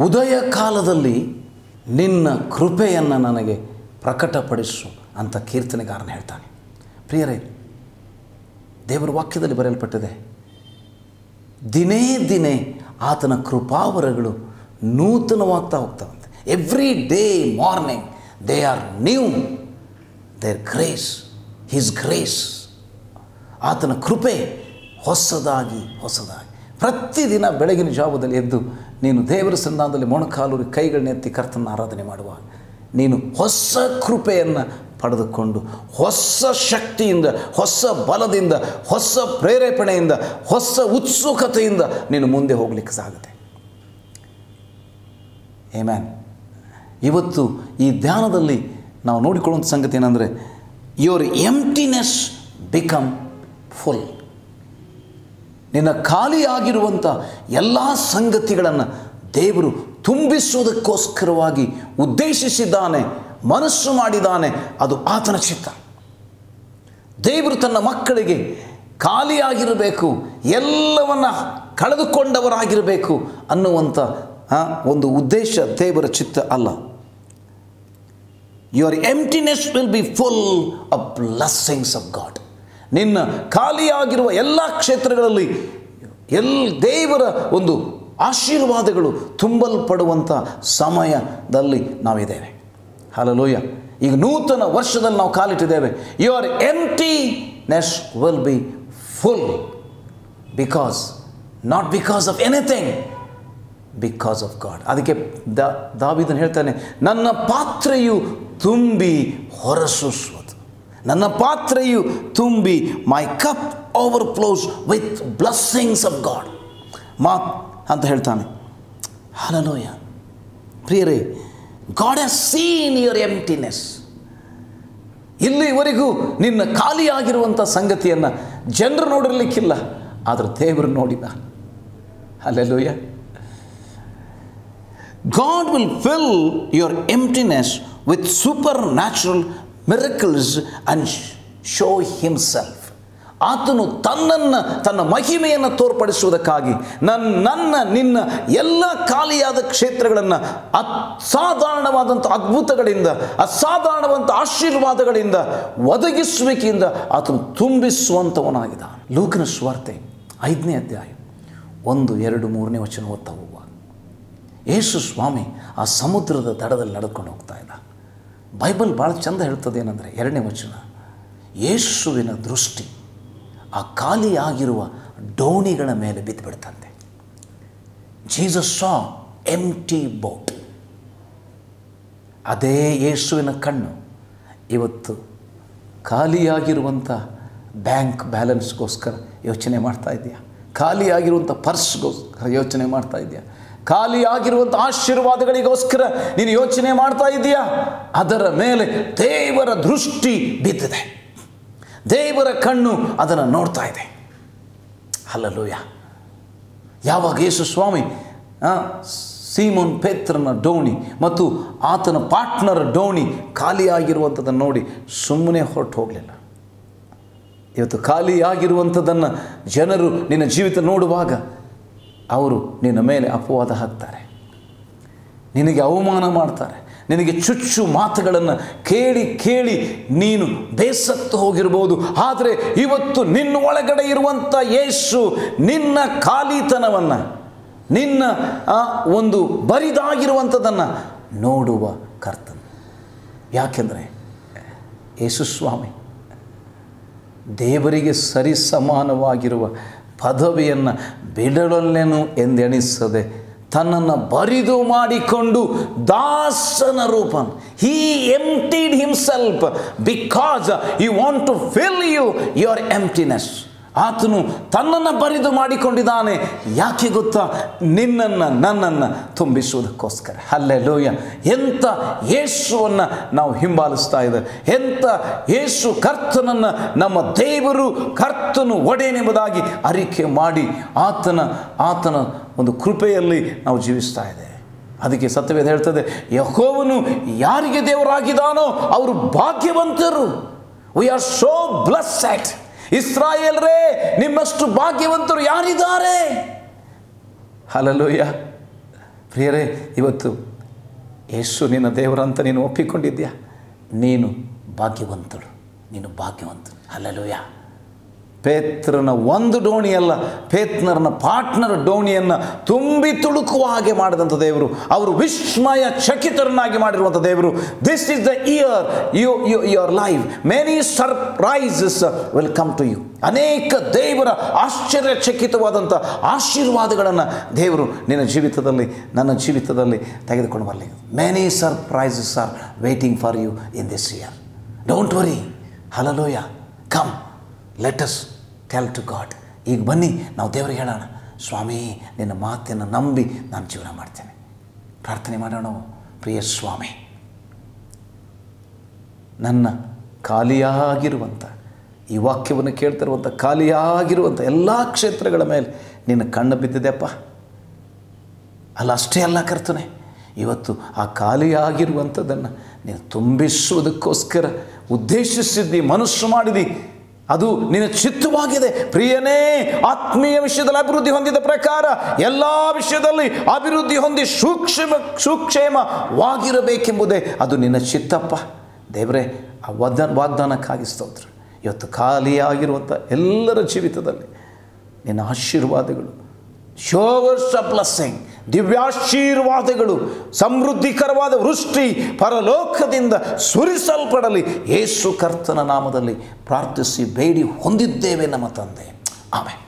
ಉದಯ ಕಾಲದಲ್ಲಿ ನಿನ್ನ ಕೃಪೆಯನ್ನು ನನಗೆ ಪ್ರಕಟಪಡಿಸು ಅಂತ ಕೀರ್ತನೆಗಾರನ ಹೇಳ್ತಾನೆ ಪ್ರಿಯರೇ ದೇವರ ವಾಕ್ಯದಲ್ಲಿ ಬರೆಯಲ್ಪಟ್ಟಿದೆ ದಿನೇ ದಿನೇ ಆತನ ಕೃಪಾವರಗಳು ನೂತನವಾಗ್ತಾ ಹೋಗ್ತಾವಂತೆ every day morning they are new their grace his grace ಆತನ ಕೃಪೆ ಹೊಸದಾಗಿ ಹೊಸದಾಗಿ ಪ್ರತಿದಿನ ಬೆಳಗಿನ ಜಾವದಲ್ಲಿ ಎದ್ದು ನೀನು ದೇವರ ಸನ್ನಿಧಾನದಲ್ಲಿ ಮೊಣಕಾಲೂರಿ ಕೈಗಳನ್ನೆತ್ತಿ ಕರ್ತನ ಆರಾಧನೆ ಮಾಡುವಾಗ ನೀನು ಹೊಸ ಕೃಪೆಯನ್ನು ಪಡೆದುಕೊಂಡು ಹೊಸ ಶಕ್ತಿಯಿಂದ ಹೊಸ ಬಲದಿಂದ ಹೊಸ ಪ್ರೇರೇಪಣೆಯಿಂದ ಹೊಸ ಉತ್ಸುಕತೆಯಿಂದ ನೀನು ಮುಂದೆ ಹೋಗಲಿಕ್ಕೆ ಸಾಗುತ್ತೆ ಏಮ್ಯಾನ್ ಇವತ್ತು ಈ ಧ್ಯಾನದಲ್ಲಿ ನಾವು ನೋಡಿಕೊಳ್ಳುವಂಥ ಸಂಗತಿ ಏನಂದರೆ ಯುವರ್ ಎಂಟಿನೆಸ್ ಬಿಕಮ್ ಫುಲ್ ನಿನ್ನ ಖಾಲಿಯಾಗಿರುವಂಥ ಎಲ್ಲ ಸಂಗತಿಗಳನ್ನು ದೇವರು ತುಂಬಿಸುವುದಕ್ಕೋಸ್ಕರವಾಗಿ ಉದ್ದೇಶಿಸಿದ್ದಾನೆ ಮನಸ್ಸು ಮಾಡಿದ್ದಾನೆ ಅದು ಆತನ ಚಿತ್ತ ದೇವರು ತನ್ನ ಮಕ್ಕಳಿಗೆ ಖಾಲಿಯಾಗಿರಬೇಕು ಎಲ್ಲವನ್ನ ಕಳೆದುಕೊಂಡವರಾಗಿರಬೇಕು ಅನ್ನುವಂಥ ಆ, ಒಂದು ಉದ್ದೇಶ ದೇವರ ಚಿತ್ತ ಅಲ್ಲ your emptiness will be full of blessings of God ನಿನ್ನ ಖಾಲಿಯಾಗಿರುವ ಎಲ್ಲ ಕ್ಷೇತ್ರಗಳಲ್ಲಿ ಎಲ್ ದೇವರ ಒಂದು ಆಶೀರ್ವಾದಗಳು ತುಂಬಲ್ಪಡುವಂಥ ಸಮಯದಲ್ಲಿ ನಾವಿದ್ದೇವೆ ಹಲಲೋಯ ಈಗ ನೂತನ ವರ್ಷದಲ್ಲಿ ನಾವು ಕಾಲಿಟ್ಟಿದ್ದೇವೆ your emptiness will be full because not because of anything because of God ಅದಕ್ಕೆ ದಾ ದಾವಿದನ್ ಹೇಳ್ತಾನೆ ನನ್ನ ಪಾತ್ರೆಯು ತುಂಬಿ ಹೊರಸೂಸುವುದು ನನ್ನ ಪಾತ್ರೆಯು ತುಂಬಿ my cup over flows with blessings of God ಮಾ ಅಂತ ಹೇಳ್ತಾನೆ ಹಲಲೋಯ ಪ್ರಿಯರೇ God has seen your emptiness ಇಲ್ಲಿವರೆಗೂ ನಿನ್ನ ಖಾಲಿಯಾಗಿರುವಂಥ ಸಂಗತಿಯನ್ನು ಜನರು ನೋಡಿರಲಿಕ್ಕಿಲ್ಲ ಆದರೆ ದೇವರು ನೋಡಿದ alleluia God will fill your emptiness with supernatural miracles and show Himself. ಆತನು ತನ್ನನ್ನು ತನ್ನ ಮಹಿಮೆಯನ್ನು ತೋರ್ಪಡಿಸುವುದಕ್ಕಾಗಿ ನನ್ನ ನನ್ನ ನಿನ್ನ ಎಲ್ಲ ಖಾಲಿಯಾದ ಕ್ಷೇತ್ರಗಳನ್ನು ಅಸಾಧಾರಣವಾದಂಥ ಅದ್ಭುತಗಳಿಂದ ಅಸಾಧಾರಣವಾದಂಥ ಆಶೀರ್ವಾದಗಳಿಂದ ಒದಗಿಸುವಿಕೆಯಿಂದ ಆತನು ತುಂಬಿಸುವಂಥವನಾಗಿದ್ದ ಲೂಕನ ಸ್ವಾರ್ತೆ ಐದನೇ ಅಧ್ಯಾಯ ಒಂದು ಎರಡು ಮೂರನೇ ವಚನ ಓದ್ತಾ ಹೋಗುವ ಯೇಸು ಸ್ವಾಮಿ ಆ ಸಮುದ್ರದ ದಡದಲ್ಲಿ ನಡೆದುಕೊಂಡು ಹೋಗ್ತಾ ಇದ್ದ ಬೈಬಲ್ ಭಾಳ ಚಂದ ಹೇಳ್ತದೆ ಏನಂದರೆ ಎರಡನೇ ವಚನ ಯೇಸುವಿನ ದೃಷ್ಟಿ ಆ ಖಾಲಿಯಾಗಿರುವ ಡೋಣಿಗಳ ಮೇಲೆ ಬಿದ್ದುಬಿಡ್ತಂತೆ ಜೀಸಸ್ ಸಾ ಎಂಟಿ ಬೋಟ್ ಅದೇ ಯೇಸುವಿನ ಕಣ್ಣು ಇವತ್ತು ಖಾಲಿಯಾಗಿರುವಂಥ ಬ್ಯಾಂಕ್ ಬ್ಯಾಲೆನ್ಸ್ಗೋಸ್ಕರ ಯೋಚನೆ ಮಾಡ್ತಾ ಇದೆಯಾ ಖಾಲಿಯಾಗಿರುವಂಥ ಪರ್ಸ್ಗೋಸ್ಕರ ಯೋಚನೆ ಮಾಡ್ತಾ ಇದೆಯಾ ಖಾಲಿಯಾಗಿರುವಂಥ ಆಶೀರ್ವಾದಗಳಿಗೋಸ್ಕರ ನೀನು ಯೋಚನೆ ಮಾಡ್ತಾ ಇದೆಯಾ ಅದರ ಮೇಲೆ ದೇವರ ದೃಷ್ಟಿ ಬಿದ್ದಿದೆ ದೇವರ ಕಣ್ಣು ಅದನ್ನು ನೋಡ್ತಾ ಇದೆ ಅಲ್ಲಲ್ಲೂಯ ಯಾವಾಗ ಯೇಸು ಸ್ವಾಮಿ ಆ, ಸೀಮೋನ್ ಪೇತ್ರನ ಡೋಣಿ ಮತ್ತು ಆತನ ಪಾರ್ಟ್ನರ್ ಡೋಣಿ ಖಾಲಿಯಾಗಿರುವಂಥದ್ದನ್ನು ನೋಡಿ ಸುಮ್ಮನೆ ಹೊರಟು ಹೋಗಲಿಲ್ಲ ಇವತ್ತು ಖಾಲಿಯಾಗಿರುವಂಥದ್ದನ್ನು ಜನರು ನಿನ್ನ ಜೀವಿತ ನೋಡುವಾಗ ಅವರು ನಿನ್ನ ಮೇಲೆ ಅಪವಾದ ಹಾಕ್ತಾರೆ ನಿನಗೆ ಅವಮಾನ ಮಾಡ್ತಾರೆ ನಿನಗೆ ಚುಚ್ಚು ಮಾತುಗಳನ್ನು ಕೇಳಿ ಕೇಳಿ ನೀನು ಬೇಸತ್ತು ಹೋಗಿರ್ಬೋದು ಆದರೆ ಇವತ್ತು ನಿನ್ನ ಒಳಗಡೆ ಇರುವಂಥ ಯೇಸು ನಿನ್ನ ಖಾಲಿತನವನ್ನು ನಿನ್ನ ಆ ಒಂದು ಬರಿದಾಗಿರುವಂಥದ್ದನ್ನು ನೋಡುವ ಕರ್ತನ ಯಾಕೆಂದರೆ ಯೇಸು ಸ್ವಾಮಿ ದೇವರಿಗೆ ಸರಿ ಸಮಾನವಾಗಿರುವ ಪದವಿಯನ್ನು ಬಿಡಲೊಲ್ಲೆನು ಎಂದೆಣಿಸದೆ ತನ್ನನ್ನು ಬರಿದು ಮಾಡಿಕೊಂಡು ದಾಸನ ರೂಪ he emptied himself because you want to fill you your emptiness ಆತನು ತನ್ನನ್ನು ಬರಿದು ಮಾಡಿಕೊಂಡಿದ್ದಾನೆ ಯಾಕೆ ಗೊತ್ತಾ ನಿನ್ನನ್ನು ನನ್ನನ್ನು ತುಂಬಿಸುವುದಕ್ಕೋಸ್ಕರ ಅಲ್ಲೇ ಲೋಯ ಎಂಥ ಯೇಸುವನ್ನು ನಾವು ಹಿಂಬಾಲಿಸ್ತಾ ಇದ್ದೇವೆ ಎಂಥ ಯೇಸು ಕರ್ತನನ್ನು ನಮ್ಮ ದೇವರು ಕರ್ತನು ಒಡೆಯನೆಂಬುದಾಗಿ ಅರಿಕೆ ಮಾಡಿ ಆತನ ಆತನ ಒಂದು ಕೃಪೆಯಲ್ಲಿ ನಾವು ಜೀವಿಸ್ತಾ ಇದ್ದೇವೆ ಅದಕ್ಕೆ ಸತ್ಯವೇದ ಹೇಳ್ತದೆ ಯಹೋವನು ಯಾರಿಗೆ ದೇವರಾಗಿದ್ದಾನೋ ಅವರು ಭಾಗ್ಯವಂತರು ವಿ ಆರ್ ಸೋ ಬ್ಲಸ್ಸೆಡ್ ಇಸ್ರಾಯೇಲ್ರೇ ನಿಮ್ಮಷ್ಟು ಭಾಗ್ಯವಂತರು ಯಾರಿದ್ದಾರೆ ಹಲಲೋಯ ಪ್ರಿಯರೇ ಇವತ್ತು ಯೇಸು ನಿನ್ನ ದೇವರಂತ ನೀನು ಒಪ್ಪಿಕೊಂಡಿದ್ಯಾ ನೀನು ಭಾಗ್ಯವಂತಳು ನೀನು ಭಾಗ್ಯವಂತಳು ಅಲ್ಲಲೂಯ ಪೇತ್ರನ ಒಂದು ಡೋಣಿಯಲ್ಲ ಪೇತ್ನರನ ಪಾರ್ಟ್ನರ್ ಡೋಣಿಯನ್ನು ತುಂಬಿ ತುಳುಕುವ ಹಾಗೆ ಮಾಡಿದಂಥ ದೇವರು ಅವರು ವಿಸ್ಮಯ ಚಕಿತರನ್ನಾಗಿ ಮಾಡಿರುವಂಥ ದೇವರು this is the year you you your life many surprises will come to you ಅನೇಕ ದೇವರ ಆಶ್ಚರ್ಯಚಕಿತವಾದಂಥ ಆಶೀರ್ವಾದಗಳನ್ನು ದೇವರು ನಿನ್ನ ಜೀವಿತದಲ್ಲಿ ನನ್ನ ಜೀವಿತದಲ್ಲಿ ತೆಗೆದುಕೊಂಡು ಬರಲಿ many surprises are waiting for you in this year don't worry ಹಲಲೋಯ come let's tell to God ಈಗ ಬನ್ನಿ ನಾವು ದೇವರಿಗೆ ಹೇಳೋಣ ಸ್ವಾಮಿ ನಿನ್ನ ಮಾತನ್ನು ನಂಬಿ ನಾನು ಜೀವನ ಮಾಡ್ತೇನೆ ಪ್ರಾರ್ಥನೆ ಮಾಡೋಣ ಪ್ರಿಯ ಸ್ವಾಮಿ ನನ್ನ ಖಾಲಿಯಾಗಿರುವಂಥ ಈ ವಾಕ್ಯವನ್ನು ಕೇಳ್ತಿರುವಂಥ ಖಾಲಿಯಾಗಿರುವಂಥ ಎಲ್ಲ ಕ್ಷೇತ್ರಗಳ ಮೇಲೆ ನಿನ್ನ ಕಣ್ಣು ಬಿದ್ದಿದೆಪ್ಪ ಅಲ್ಲ ಅಷ್ಟೇ ಅಲ್ಲ ಕರ್ತನೆ ಇವತ್ತು ಆ ಖಾಲಿಯಾಗಿರುವಂಥದ್ದನ್ನು ನೀನು ತುಂಬಿಸುವುದಕ್ಕೋಸ್ಕರ ಉದ್ದೇಶಿಸಿದ್ದಿ ಮನಸ್ಸು ಮಾಡಿದಿ ಅದು ನಿನ್ನ ಚಿತ್ತವಾಗಿದೆ ಪ್ರಿಯನೇ ಆತ್ಮೀಯ ವಿಷಯದಲ್ಲಿ ಅಭಿವೃದ್ಧಿ ಹೊಂದಿದ ಪ್ರಕಾರ ಎಲ್ಲ ವಿಷಯದಲ್ಲಿ ಅಭಿವೃದ್ಧಿ ಹೊಂದಿ ಸೂಕ್ಷ್ಮ ಸೂಕ್ಷೇಮವಾಗಿರಬೇಕೆಂಬುದೇ ಅದು ನಿನ್ನ ಚಿತ್ತಪ್ಪ ದೇವರೇ ಆ ವಾಗ್ದಾನ ವಾಗ್ದಾನಕ್ಕಾಗಿ ಸ್ತೋತ್ರ ಇವತ್ತು ಖಾಲಿಯಾಗಿರುವಂಥ ಎಲ್ಲರ ಜೀವಿತದಲ್ಲಿ ನಿನ್ನ ಆಶೀರ್ವಾದಗಳು ಶೋವರ್ಸ್ ಆಫ್ ಬ್ಲಸ್ಸಿಂಗ್ ದಿವ್ಯಾಶೀರ್ವಾದಗಳು ಸಮೃದ್ಧಿಕರವಾದ ವೃಷ್ಟಿ ಪರಲೋಕದಿಂದ ಸುರಿಸಲ್ಪಡಲಿ ಯೇಸು ಕರ್ತನ ನಾಮದಲ್ಲಿ ಪ್ರಾರ್ಥಿಸಿ ಬೇಡಿ ಹೊಂದಿದ್ದೇವೆ ನಮ್ಮ ತಂದೆ ಆಮೇಲೆ